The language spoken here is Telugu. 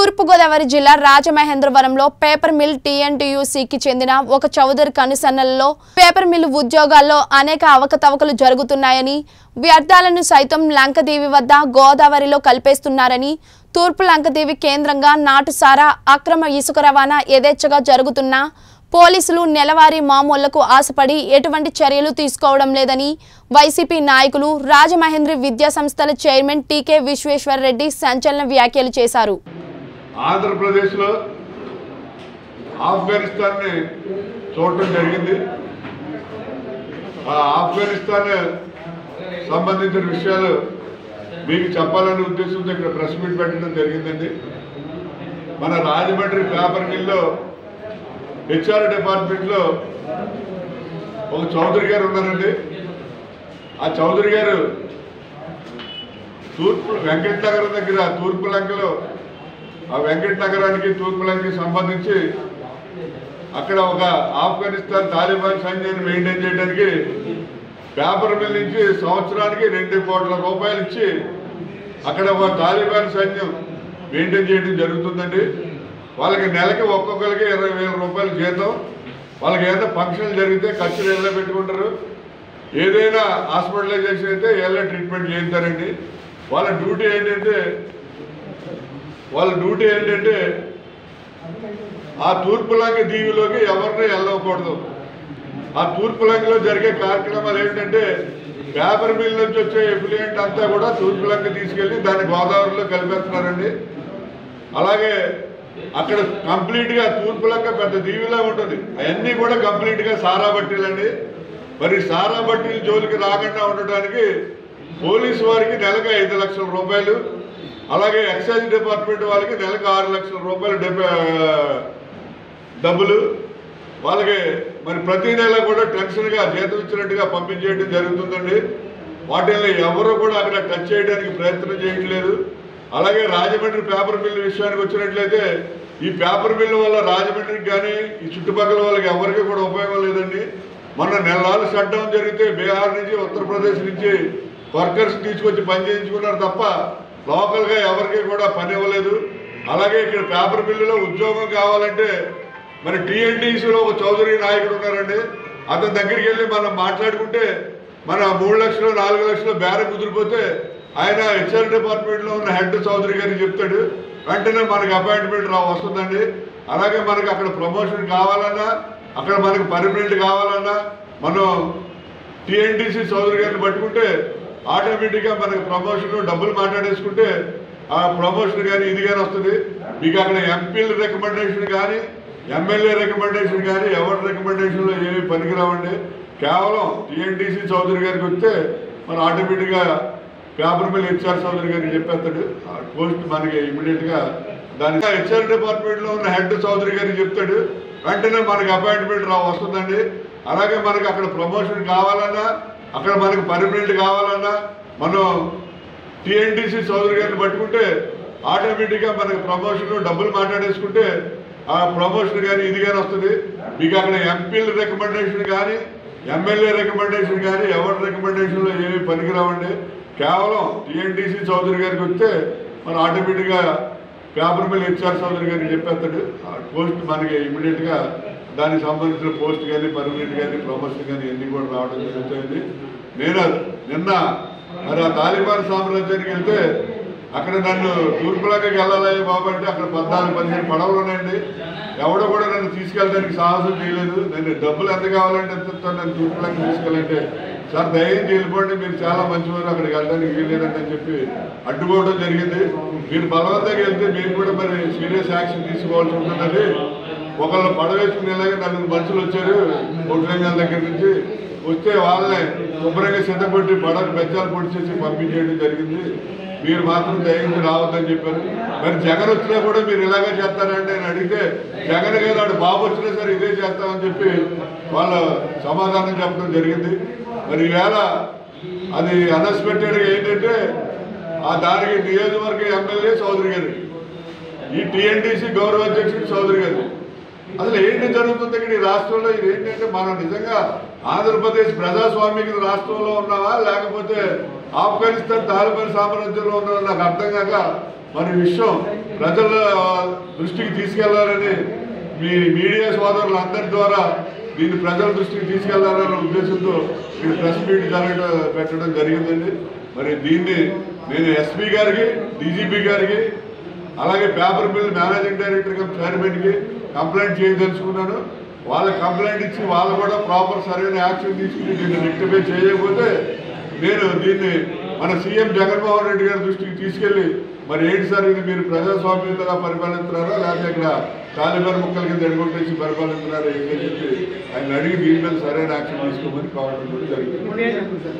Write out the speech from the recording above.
తూర్పుగోదావరి జిల్లా రాజమహేంద్రవరంలో పేపర్ మిల్ టీఎన్టీయూసీకి చెందిన ఒక చౌదరి కనుసన్నలలో పేపర్ మిల్ ఉద్యోగాల్లో అనేక అవకతవకలు జరుగుతున్నాయని వ్యర్థాలను సైతం లంకదేవి వద్ద గోదావరిలో కలిపేస్తున్నారని తూర్పు లంకదేవి కేంద్రంగా నాటుసారా అక్రమ ఇసుక రవాణా యథేచ్ఛగా జరుగుతున్నా పోలీసులు నెలవారీ మామూళ్లకు ఆశపడి ఎటువంటి చర్యలు తీసుకోవడం లేదని వైసీపీ నాయకులు రాజమహేంద్రి విద్యా సంస్థల చైర్మన్ టీకే విశ్వేశ్వర్ రెడ్డి సంచలన వ్యాఖ్యలు చేశారు ఆంధ్రప్రదేశ్లో ఆఫ్ఘనిస్తాన్ని చూడటం జరిగింది ఆ ఆఫ్ఘనిస్తాన్ సంబంధించిన విషయాలు మీకు చెప్పాలనే ఉద్దేశంతో ఇక్కడ ప్రెస్ మీట్ పెట్టడం జరిగిందండి మన రాజమండ్రి పేపర్ మిల్లో హెచ్ఆర్ డిపార్ట్మెంట్లో ఒక చౌదరి గారు ఉన్నారండి ఆ చౌదరి గారు తూర్పు వెంకట నగరం దగ్గర తూర్పు లంకలో ఆ వెంకట నగరానికి తూర్పు లంకకి సంబంధించి అక్కడ ఒక ఆఫ్ఘనిస్తాన్ తాలిబాన్ సైన్యాన్ని మెయింటైన్ చేయడానికి పేపర్ మిల్ నుంచి సంవత్సరానికి రెండు కోట్ల రూపాయలు ఇచ్చి అక్కడ ఒక తాలిబాన్ సైన్యం మెయింటైన్ చేయడం జరుగుతుందండి వాళ్ళకి నెలకి ఒక్కొక్కరికి ఇరవై వేల రూపాయలు జీతం వాళ్ళకి ఏదైనా ఫంక్షన్లు జరిగితే ఖర్చులు ఎలా పెట్టుకుంటారు ఏదైనా హాస్పిటలైజేషన్ అయితే ఎలా ట్రీట్మెంట్ చేయిస్తారండి వాళ్ళ డ్యూటీ ఏంటంటే వాళ్ళ డ్యూటీ ఏంటంటే ఆ తూర్పులంక దీవిలోకి ఎవరిని వెళ్ళకూడదు ఆ తూర్పులంకలో జరిగే కార్యక్రమాలు ఏంటంటే పేపర్ మిల్ నుంచి వచ్చే ఎఫిలియంట్ అంతా కూడా తూర్పులంక తీసుకెళ్లి దాన్ని గోదావరిలో కలిపేస్తున్నారండి అలాగే అక్కడ కంప్లీట్ గా తూర్పులంక పెద్ద దీవిలా ఉంటుంది అవన్నీ కూడా కంప్లీట్ గా సారా బట్టీలండి మరి సారా బట్టీల జోలికి రాకుండా ఉండటానికి పోలీసు వారికి నెలకు ఐదు లక్షల రూపాయలు అలాగే ఎక్సైజ్ డిపార్ట్మెంట్ వాళ్ళకి నెలకు ఆరు లక్షల రూపాయలు డిపా డబ్బులు వాళ్ళకి మరి ప్రతి నెల కూడా టెన్షన్గా జీతం ఇచ్చినట్టుగా పంపించేయడం జరుగుతుందండి వాటిని ఎవరు కూడా అక్కడ టచ్ చేయడానికి ప్రయత్నం చేయట్లేదు అలాగే రాజమండ్రి పేపర్ మిల్లు విషయానికి వచ్చినట్లయితే ఈ పేపర్ మిల్లు వల్ల రాజమండ్రికి కానీ ఈ చుట్టుపక్కల వాళ్ళకి ఎవరికి కూడా ఉపయోగం లేదండి మొన్న నెలలు షట్ డౌన్ జరిగితే బీహార్ నుంచి ఉత్తరప్రదేశ్ నుంచి వర్కర్స్ తీసుకొచ్చి పని చేయించుకున్నారు తప్ప లోకల్గా ఎవరికి కూడా పని ఇవ్వలేదు అలాగే ఇక్కడ పేపర్ మిల్లులో ఉద్యోగం కావాలంటే మరి టీఎన్టీసీలో ఒక చౌదరి నాయకుడు ఉన్నారండి అతని దగ్గరికి వెళ్ళి మనం మాట్లాడుకుంటే మన మూడు లక్షలు నాలుగు లక్షలు బేరం కుదిరిపోతే ఆయన హెచ్ఆర్ డిపార్ట్మెంట్లో ఉన్న హెడ్ చౌదరి గారికి చెప్తాడు వెంటనే మనకి అపాయింట్మెంట్ రా వస్తుందండి అలాగే మనకి అక్కడ ప్రమోషన్ కావాలన్నా అక్కడ మనకి పర్మనెంట్ కావాలన్నా మనం టీఎన్టీసీ చౌదరి గారిని పట్టుకుంటే ఆటోమేటిక్గా మనకి ప్రమోషన్ డబ్బులు మాట్లాడేసుకుంటే ఆ ప్రమోషన్ కానీ ఇది కానీ వస్తుంది మీకు అక్కడ ఎంపీల రికమెండేషన్ కానీ ఎమ్మెల్యే రికమెండేషన్ కానీ ఎవరి రికమెండేషన్లో ఏమి పనికిరావండి కేవలం టీఎన్టీసీ చౌదరి గారికి వస్తే మన ఆటోమేటిక్గా పేపర్ మిల్ హెచ్ఆర్ చౌదరి గారికి చెప్పేస్తాడు ఆ పోస్ట్ మనకి ఇమీడియట్గా దాని హెచ్ఆర్ డిపార్ట్మెంట్లో ఉన్న హెడ్ చౌదరి గారికి చెప్తాడు వెంటనే మనకి అపాయింట్మెంట్ రా వస్తుందండి అలాగే మనకి అక్కడ ప్రమోషన్ కావాలన్నా అక్కడ మనకి పర్మనెంట్ కావాలన్నా మనం టీఎన్టీసీ చౌదరి గారిని పట్టుకుంటే ఆటోమేటిక్గా మనకి ప్రమోషన్ డబ్బులు మాట్లాడేసుకుంటే ఆ ప్రమోషన్ కానీ ఇది కానీ వస్తుంది మీకు అక్కడ ఎంపీల రికమెండేషన్ కానీ ఎమ్మెల్యే రికమెండేషన్ కానీ ఎవరి రికమెండేషన్లో ఏమి పనికిరావండి కేవలం టీఎన్టీసీ చౌదరి గారికి వస్తే మన ఆటోమేటిక్గా పేపర్ మిల్ హెచ్ఆర్ చౌదరి గారికి చెప్పేస్తాడు ఆ పోస్ట్ మనకి ఇమీడియట్గా దానికి సంబంధించిన పోస్ట్ కానీ పర్మనెంట్ కానీ ప్రమోషన్ కానీ అన్నీ కూడా రావడం జరుగుతుంది నేను నిన్న మరి ఆ తాలిబాన్ సామ్రాజ్యానికి వెళ్తే అక్కడ నన్ను తూర్పులంకకి వెళ్ళాలి బాబు అంటే అక్కడ పద్నాలుగు పదిహేను పడవలు ఉన్నాయండి ఎవడో కూడా నన్ను తీసుకెళ్ళడానికి సాహసం చేయలేదు నేను డబ్బులు ఎంత కావాలంటే ఎంత ఇస్తాను నన్ను తూర్పులంక తీసుకెళ్ళంటే సార్ దయచేసి వెళ్ళిపోండి మీరు చాలా మంచివారు అక్కడికి వెళ్ళడానికి వీల్లేదండి అని చెప్పి అడ్డుకోవడం జరిగింది మీరు బలవంతంగా వెళ్తే మీరు కూడా మరి సీరియస్ యాక్షన్ తీసుకోవాల్సి ఉంటుందండి ఒకళ్ళు పడవేసుకుని ఇలాగే నలుగురు మనుషులు వచ్చారు ఒడ్రంగాల దగ్గర నుంచి వస్తే వాళ్ళని శుభ్రంగా సిద్ధపట్టి పడకు బెచ్చాలు పొడి చేసి పంపించేయడం జరిగింది మీరు మాత్రం దయించి రావద్దని చెప్పారు మరి జగన్ వచ్చినా కూడా మీరు ఇలాగే చేస్తారంటే నేను అడిగితే జగన్ గారు ఆడు బాబు వచ్చినా సరే ఇదే చేస్తామని చెప్పి వాళ్ళు సమాధానం చెప్పడం జరిగింది మరి ఈవేళ అది అన్ఎక్స్పెక్టెడ్గా ఏంటంటే ఆ దానికి నియోజకవర్గ ఎమ్మెల్యే చౌదరి గారు ఈ టీఎన్టీసీ గౌరవ అధ్యక్షుడు చౌదరి గారు అసలు ఏంటి జరుగుతుంది ఇక్కడ ఈ రాష్ట్రంలో ఇది ఏంటంటే మనం నిజంగా ఆంధ్రప్రదేశ్ ప్రజాస్వామిక రాష్ట్రంలో ఉన్నావా లేకపోతే ఆఫ్ఘనిస్తాన్ తాలిబాన్ సామ్రాజ్యంలో ఉన్నావా నాకు అర్థం కాక మరి విషయం ప్రజల దృష్టికి తీసుకెళ్లాలని మీ మీడియా సోదరులందరి ద్వారా దీన్ని ప్రజల దృష్టికి తీసుకెళ్లాలనే ఉద్దేశంతో మీరు ప్రెస్ మీట్ జరగడం పెట్టడం జరిగిందండి మరి దీన్ని నేను ఎస్పీ గారికి డీజీపీ గారికి అలాగే paper mill managing director cum చైర్మన్కి కంప్లైంట్ చేయదలుచుకున్నాను వాళ్ళ కంప్లైంట్ ఇచ్చి వాళ్ళు కూడా ప్రాపర్ సరైన యాక్షన్ తీసుకుని దీన్ని రెక్టిఫై చేయకపోతే నేను దీన్ని మన సీఎం జగన్మోహన్ రెడ్డి గారి దృష్టికి తీసుకెళ్లి మరి ఏంటి సార్ ఇది మీరు ప్రజాస్వామ్యంగా పరిపాలిస్తున్నారా లేకపోతే ఇక్కడ తాలిబాన్ ముక్కల కింద ఎడగొట్టేసి పరిపాలిస్తున్నారా ఏంటని చెప్పి ఆయన అడిగి దీని మీద సరైన యాక్షన్ తీసుకోమని కావడం కూడా జరిగింది